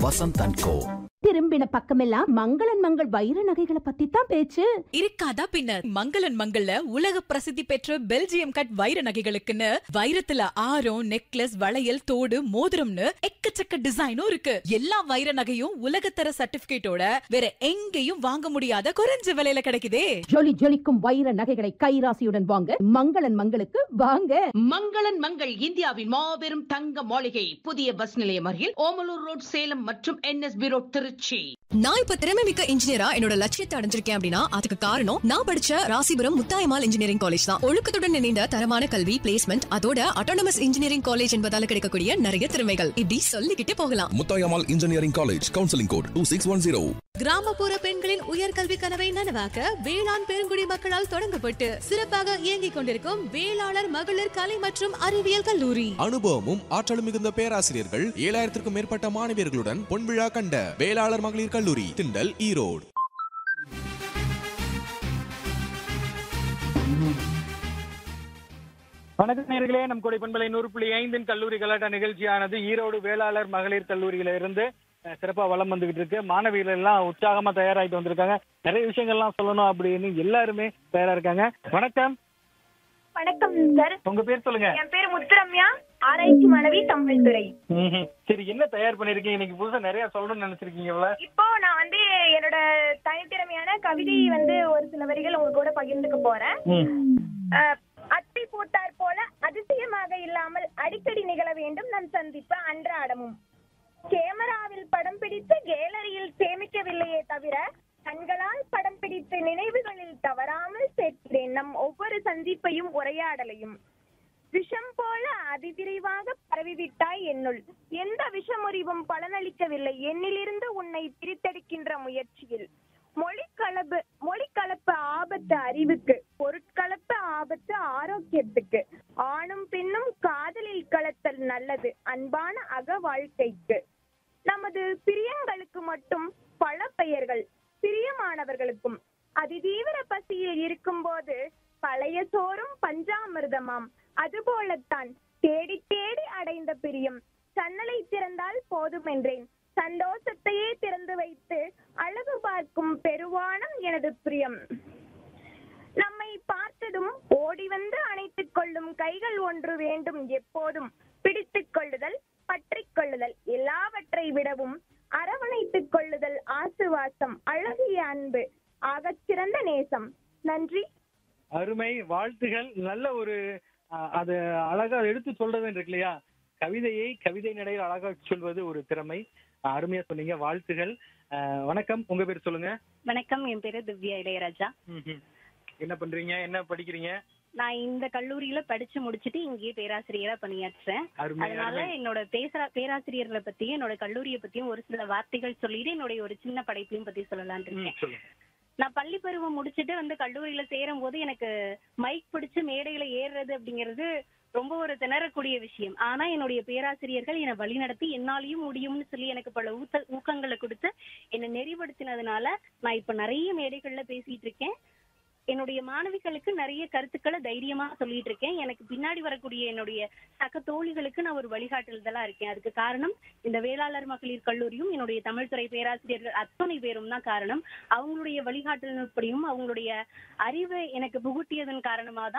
Vasanth and கோ திரும்பின பக்கமெல்லாம் மங்களன் மங்கள் வைர நகைகளை பத்தி தான் பேச்சு இருக்காதா பின்ன மங்களன் மங்கள்ல உலக பிரசித்தி பெற்ற பெல்ஜியம் கட் வைர நகைகளுக்குன்னு வைரத்துல ஆரம் நெக்லஸ் வளையல் தோடு மோதிரம்னு எக்கச்சக்க டிசைனும் இருக்கு எல்லா வைர நகையும் உலகத்தர சர்டிபிகேட்டோட வேற எங்கேயும் வாங்க முடியாத குறைஞ்ச விலையில கிடைக்குதே ஜொலி ஜொலிக்கும் வைர நகைகளை கைராசியுடன் வாங்க மங்களன் மங்களுக்கு வாங்க மங்களன் மங்கள் இந்தியாவின் மாபெரும் தங்க மாளிகை புதிய பஸ் நிலையம் அருகில் ஓமலூர் ரோட் சேலம் மற்றும் என்எஸ்பி ரோட் திருச்சி நான் இப்ப திறமை மிக்க இன்ஜினியரா என்னோட லட்சியத்தை அடைஞ்சிருக்கேன் அப்படின்னா அதுக்கு காரணம் நான் படிச்ச ராசிபுரம் முத்தாயமால் இன்ஜினியரிங் காலேஜ் தான் ஒழுக்கத்துடன் இணைந்த தரமான கல்வி பிளேஸ்மெண்ட் அதோட அட்டானமஸ் இன்ஜினியரிங் காலேஜ் என்பதால கிடைக்கக்கூடிய நிறைய திறமைகள் இப்படி சொல்லிக்கிட்டே போகலாம் Muthayammal engineering college counselling code two six one zero கிராமப்புற பெண்களின் உயர்கல்வி கனவை நனவாக்க வேளாண் பெருங்குடி மக்களால் தொடங்கப்பட்டு சிறப்பாக இயங்கிக் கொண்டிருக்கும் வேளாளர் மகளிர் கலை மற்றும் அறிவியல் கல்லூரி அனுபவமும் ஆற்றலும் மிகுந்த பேராசிரியர்கள் ஏழாயிரத்திற்கும் மேற்பட்ட மாணவியர்களுடன் பொன்விழா கண்ட வேளாளர் மகளிர் கல்லூரி திண்டல் ஈரோடு வணக்கம் நேர்களே நம் கொடை பண்பலை நூறு புள்ளி ஐந்தின் கல்லூரி கலாட்டா நிகழ்ச்சியானது ஈரோடு வேளாளர் மகளிர் கல்லூரியில இருந்து அஹ், சிறப்பா வளம் வந்துகிட்டு இருக்கு மாணவிகள் எல்லாம் உற்சாகமா தயாராயிட்டு வந்திருக்காங்க நிறைய விஷயங்கள்லாம் சொல்லணும் அப்படின்னு எல்லாருமே தயாரா இருக்காங்க வணக்கம் வணக்கம் சார் உங்க பேர் சொல்லுங்க என் பேர் முத்துரம்யா ஆராய்ச்சி மாணவி தமிழ் துறை ம்ஹும். சரி என்ன தயார் பண்ணிருக்கீங்க இன்னைக்கு புதுசா நிறைய சொல்லணும்னு நினைச்சிருக்கீங்கல்ல இப்போ நான் வந்து என்னோட தனித்திறமையான கவிதை வந்து ஒரு சில வரிகள் உங்க கூட பகிர்ந்துக்க போறேன் அஹ், அத்தை பூத்தார் போல அதிசயமாக இல்லாமல் அடிக்கடி நிகழ வேண்டும் நம் சந்திப்பு அன்றாடமும் கேமராவில் படம் பிடித்து கேலரியில் சேமிக்கவில்லையே தவிர கண்களால் படம் பிடித்து நினைவுகளில் தவறாமல் சேர்க்கிறேன் நம் ஒவ்வொரு சந்திப்பையும் உரையாடலையும் விஷம் போல அதிவிரைவாக பரவிவிட்டாய் என்னுள் எந்த விஷமுறிவும் பலனளிக்கவில்லை என்னிலிருந்து உன்னை பிரித்தெடுக்கின்ற முயற்சியில் மொழி கலப்பு மொழி கலப்பு ஆபத்து அறிவுக்கு பொருட்கலப்பு ஆபத்து ஆரோக்கியத்துக்கு ஆணும் பெண்ணும் காதலில் கலத்தல் நல்லது அன்பான அக வாழ்க்கைக்கு நமது பிரியங்களுக்கு மட்டும் பல பெயர்கள் பிரியமானவர்களுக்கும் அதிதீவிர பசியில் இருக்கும்போது பழைய சோறும் பஞ்சாமிர்தமாம் அதுபோலத்தான் தேடி தேடி அடைந்த பிரியம் சன்னலை திறந்தால் போதும் என்றேன் சந்தோஷத்தையே திறந்து வைத்து அழகு பார்க்கும் பெருவானம் எனது பிரியம் நம்மை பார்த்ததும் ஓடி வந்து அணைத்துக் கொள்ளும் கைகள் ஒன்று வேண்டும் எப்போதும் பிடித்துக் கொள்ளுதல் பற்றிக் கொள்ளுதல் எல்லாவற்றை விடவும் அரவணைத்துக் கொள்ளுதல் ஆசுவாசம் அழகிய அன்பு ஆகச் சிறந்த நேசம் நன்றி அருமை வாழ்த்துகள் நல்ல ஒரு அஹ், அது அழகா எடுத்து சொல்றது இருக்கு இல்லையா கவிதையை கவிதை நடையில் அழகா சொல்வது ஒரு திறமை அஹ், அருமையா சொன்னீங்க வாழ்த்துகள் அஹ், வணக்கம் உங்க பேர் சொல்லுங்க வணக்கம் என் பேரு திவ்யா இளையராஜா ம்ஹும். என்ன பண்றீங்க என்ன படிக்கிறீங்க நான் இந்த கல்லூரியில படிச்சு முடிச்சிட்டு இங்கேயே பேராசிரியரா பணியாற்றுறேன் அருமை அதனால அருமை என்னோட பேசுற பேராசிரியர்களை பத்தியும் என்னோட கல்லூரியை பத்தியும் ஒரு சில வார்த்தைகள் சொல்லிட்டு என்னுடைய ஒரு சின்ன படைப்பையும் பத்தி சொல்லலாம்னு ம், இருக்கேன் சொல்லுங்க நான் பள்ளி பருவம் முடிச்சிட்டு வந்து கல்லூரியில சேரும் போது எனக்கு மைக் பிடிச்சு மேடையில ஏறுறது அப்படிங்கிறது ரொம்ப ஒரு திணறக்கூடிய விஷயம் ஆனா என்னுடைய பேராசிரியர்கள் என்னை வழிநடத்தி என்னாலையும் முடியும்னு சொல்லி எனக்கு பல ஊத்த ஊக்கங்களை கொடுத்து என்னை நெறிப்படுத்தினதுனால நான் இப்ப நிறைய மேடைகள்ல பேசிட்டு இருக்கேன் என்னுடைய மாணவிகளுக்கு நிறைய கருத்துக்களை தைரியமா சொல்லிட்டு இருக்கேன் எனக்கு பின்னாடி வரக்கூடிய என்னுடைய சக தோழிகளுக்கு நான் ஒரு வழிகாட்டுதலா இருக்கேன் அதுக்கு காரணம் இந்த வேளாளர் மகளிர் கல்லூரியும் என்னுடைய தமிழ்துறை பேராசிரியர்கள் அத்தனை பேரும் தான் காரணம் அவங்களுடைய வழிகாட்டுதல்படியும் அவங்களுடைய அறிவை எனக்கு புகுட்டியதன் காரணமா தான்